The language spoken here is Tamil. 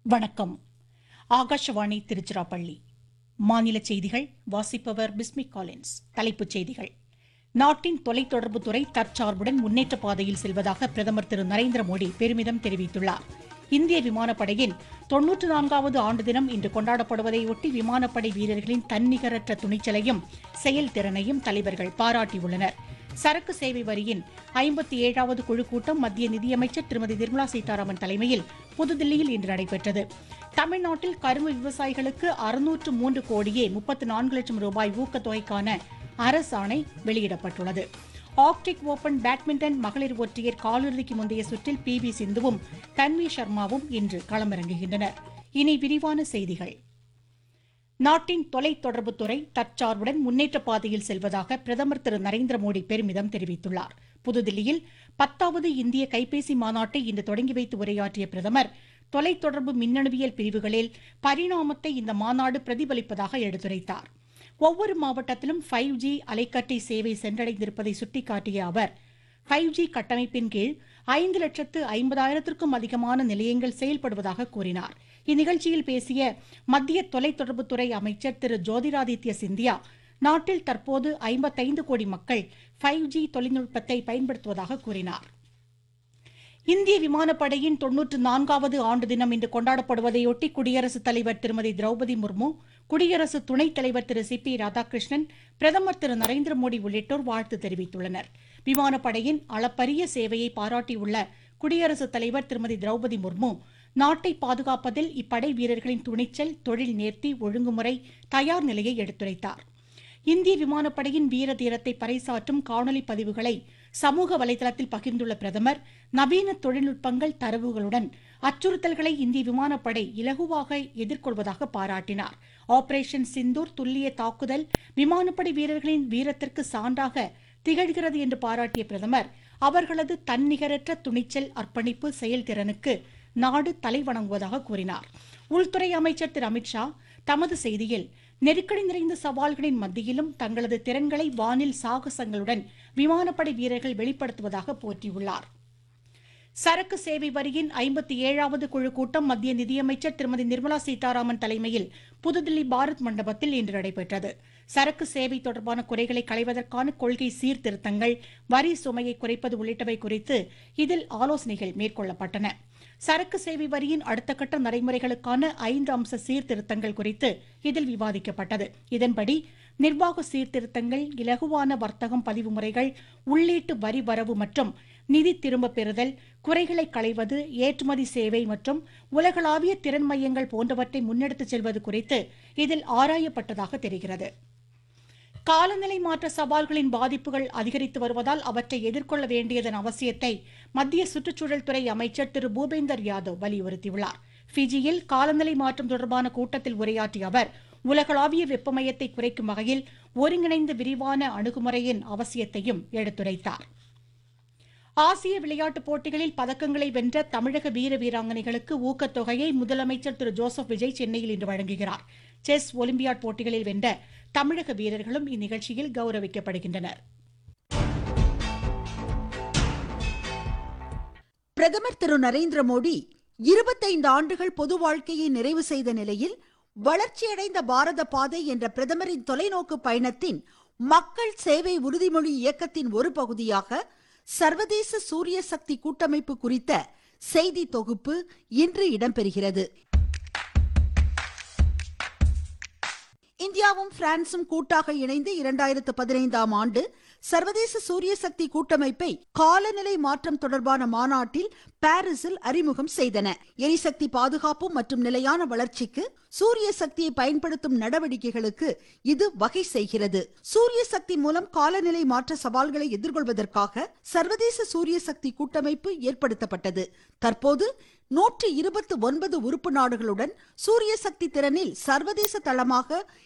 வணக்கம் ஆகாஷவாணி திருச்சிராப்பள்ளி மாநில செய்திகள் வாசிப்பவர் பிஸ்மிக் காலின்ஸ் தலைப்புச் செய்திகள் நாட்டின் தொலைத்தொடர்பு துறை தற்சார்புடன் முன்னேற்ற பாதையில் செல்வதாக பிரதமர் திரு நரேந்திர மோடி பெருமிதம் தெரிவித்துள்ளார் இந்திய விமானப்படையின் தொன்னூற்று நான்காவது ஆண்டு தினம் இன்று கொண்டாடப்படுவதையொட்டி விமானப்படை வீரர்களின் தன்னிகரற்ற துணிச்சலையும் செயல்திறனையும் தலைவர்கள் பாராட்டியுள்ளனர் சரக்கு சேவை வரியின் ஐம்பத்தி ஏழாவது குழு கூட்டம் மத்திய நிதியமைச்சர் திருமதி நிர்மலா சீதாராமன் தலைமையில் புதுதில்லியில் இன்று நடைபெற்றது தமிழ்நாட்டில் கரும்பு விவசாயிகளுக்கு அறுநூற்று மூன்று கோடியே முப்பத்து நான்கு லட்சம் ரூபாய் ஊக்கத்தொகைக்கான அரசாணை வெளியிடப்பட்டுள்ளது ஆர்க்டிக் ஓபன் பேட்மிண்டன் மகளிர் ஒற்றையர் காலிறுதிக்கு முந்தைய சுற்றில் பி வி சிந்துவும் தன்வி சர்மாவும் இன்று களமிறங்குகின்றனர் இனி விரிவான செய்திகள் நாட்டின் தொலைத்தொடர்புத் துறை தற்சார்புடன் முன்னேற்ற பாதையில் செல்வதாக பிரதமர் திரு நரேந்திர மோடி பெருமிதம் தெரிவித்துள்ளார் புதுதில்லியில் பத்தாவது இந்திய கைபேசி மாநாட்டை இன்று தொடங்கி வைத்து உரையாற்றிய பிரதமர் தொலைத்தொடர்பு மின்னணுவியல் பிரிவுகளில் பரிணாமத்தை இந்த மாநாடு பிரதிபலிப்பதாக எடுத்துரைத்தார் ஒவ்வொரு மாவட்டத்திலும் ஃபைவ் ஜி அலைக்கற்றை சேவை சென்றடைந்திருப்பதை சுட்டிக்காட்டிய அவர் ஃபைவ் ஜி கட்டமைப்பின் கீழ் ஐந்து லட்சத்து ஐம்பதாயிரத்திற்கும் அதிகமான நிலையங்கள் செயல்படுவதாக கூறினார் இந்நிகழ்ச்சியில் பேசிய மத்திய தொலைத்தொடர்புத்துறை அமைச்சர் திரு ஜோதிராதித்ய சிந்தியா நாட்டில் தற்போது ஐம்பத்தைந்து கோடி மக்கள் ஃபைவ் ஜி தொழில்நுட்பத்தை பயன்படுத்துவதாக கூறினார் இந்திய விமானப்படையின் தொன்னூற்று நான்காவது ஆண்டு தினம் இன்று கொண்டாடப்படுவதையொட்டி குடியரசுத் தலைவர் திருமதி திரௌபதி முர்மு குடியரசு துணைத் தலைவர் திரு சி பி ராதாகிருஷ்ணன் பிரதமர் திரு நரேந்திர மோடி உள்ளிட்டோர் வாழ்த்து தெரிவித்துள்ளனர் விமானப்படையின் அளப்பரிய சேவையை பாராட்டியுள்ள குடியரசுத் தலைவர் திருமதி திரௌபதி முர்மு நாட்டை பாதுகாப்பதில் இப்படை வீரர்களின் துணிச்சல் தொழில் நேர்த்தி ஒழுங்குமுறை தயார் நிலையை எடுத்துரைத்தார் இந்திய விமானப்படையின் வீர தீரத்தை பறைசாற்றும் காணொலி பதிவுகளை சமூக வலைதளத்தில் பகிர்ந்துள்ள பிரதமர் நவீன தொழில்நுட்பங்கள் தரவுகளுடன் அச்சுறுத்தல்களை இந்திய விமானப்படை இலகுவாக எதிர்கொள்வதாக பாராட்டினார் ஆபரேஷன் சிந்தூர் துல்லிய தாக்குதல் விமானப்படை வீரர்களின் வீரத்திற்கு சான்றாக திகழ்கிறது என்று பாராட்டிய பிரதமர் அவர்களது தன்னிகரற்ற துணிச்சல் அர்ப்பணிப்பு செயல்திறனுக்கு நாடு தலைவணங்குவதாக கூறினார் உள்துறை அமைச்சர் திரு அமித்ஷா தமது செய்தியில் நெருக்கடி நிறைந்த சவால்களின் மத்தியிலும் தங்களது திறன்களை வானில் சாகசங்களுடன் விமானப்படை வீரர்கள் வெளிப்படுத்துவதாக போற்றியுள்ளார் சரக்கு சேவை வரியின் ஐம்பத்தி ஏழாவது குழு கூட்டம் மத்திய நிதியமைச்சர் திருமதி நிர்மலா சீதாராமன் தலைமையில் புதுதில்லி பாரத் மண்டபத்தில் இன்று நடைபெற்றது சரக்கு சேவை தொடர்பான குறைகளை களைவதற்கான கொள்கை சீர்திருத்தங்கள் வரி சுமையை குறைப்பது உள்ளிட்டவை குறித்து இதில் ஆலோசனைகள் மேற்கொள்ளப்பட்டன சரக்கு சேவை வரியின் அடுத்த கட்ட நடைமுறைகளுக்கான ஐந்து அம்ச சீர்திருத்தங்கள் குறித்து இதில் விவாதிக்கப்பட்டது இதன்படி நிர்வாக சீர்திருத்தங்கள் இலகுவான வர்த்தகம் பதிவு முறைகள் உள்ளீட்டு வரி வரவு மற்றும் நிதி திரும்பப் பெறுதல் குறைகளை களைவது ஏற்றுமதி சேவை மற்றும் உலகளாவிய திறன் மையங்கள் போன்றவற்றை முன்னெடுத்துச் செல்வது குறித்து இதில் ஆராயப்பட்டதாக தெரிகிறது காலநிலை மாற்ற சவால்களின் பாதிப்புகள் அதிகரித்து வருவதால் அவற்றை எதிர்கொள்ள வேண்டியதன் அவசியத்தை மத்திய சுற்றுச்சூழல் துறை அமைச்சர் திரு பூபேந்தர் யாதவ் வலியுறுத்தியுள்ளார் ஃபிஜியில் காலநிலை மாற்றம் தொடர்பான கூட்டத்தில் உரையாற்றிய அவர் உலகளாவிய வெப்பமயத்தை குறைக்கும் வகையில் ஒருங்கிணைந்த விரிவான அணுகுமுறையின் அவசியத்தையும் எடுத்துரைத்தார் ஆசிய விளையாட்டுப் போட்டிகளில் பதக்கங்களை வென்ற தமிழக வீர வீராங்கனைகளுக்கு ஊக்கத்தொகையை முதலமைச்சர் திரு ஜோசப் விஜய் சென்னையில் இன்று வழங்குகிறார் செஸ் ஒலிம்பியாட் போட்டிகளில் வென்ற தமிழக வீரர்களும் இந்நிகழ்ச்சியில் கௌரவிக்கப்படுகின்றனர் பிரதமர் திரு நரேந்திர மோடி இருபத்தைந்து ஆண்டுகள் பொது வாழ்க்கையை நிறைவு செய்த நிலையில் வளர்ச்சியடைந்த பாரத பாதை என்ற பிரதமரின் தொலைநோக்கு பயணத்தின் மக்கள் சேவை உறுதிமொழி இயக்கத்தின் ஒரு பகுதியாக சர்வதேச சூரிய சக்தி கூட்டமைப்பு குறித்த செய்தி தொகுப்பு இன்று இடம்பெறுகிறது இந்தியாவும் பிரான்சும் கூட்டாக இணைந்து இரண்டாயிரத்து பதினைந்தாம் ஆண்டு சர்வதேச சூரிய சக்தி கூட்டமைப்பை காலநிலை மாற்றம் தொடர்பான மாநாட்டில் பாரிஸில் அறிமுகம் செய்தன எரிசக்தி பாதுகாப்பு மற்றும் நிலையான வளர்ச்சிக்கு சூரிய சக்தியை பயன்படுத்தும் நடவடிக்கைகளுக்கு இது வகை செய்கிறது சூரிய சக்தி மூலம் காலநிலை மாற்ற சவால்களை எதிர்கொள்வதற்காக சர்வதேச சூரிய சக்தி கூட்டமைப்பு ஏற்படுத்தப்பட்டது தற்போது நூற்று இருபத்து ஒன்பது உறுப்பு நாடுகளுடன் சூரிய சக்தி திறனில் சர்வதேச தளமாக